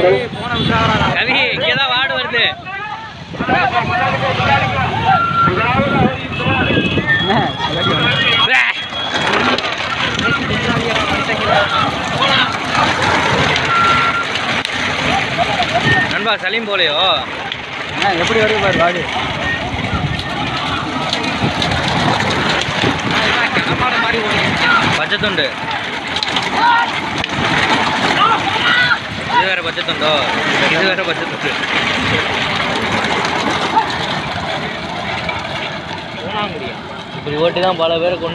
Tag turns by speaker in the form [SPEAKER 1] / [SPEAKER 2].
[SPEAKER 1] கவி இங்கதான் வாடு வருது வே. நண்பா சலீம் போலையோ
[SPEAKER 2] எப்படி வருது பாரு வாடு
[SPEAKER 1] பச்சை துண்டு இது வேற பச்சை துண்டோ இது வேற பச்சை துண்டு இப்படி ஓட்டி தான் பல பேரை கொண்டு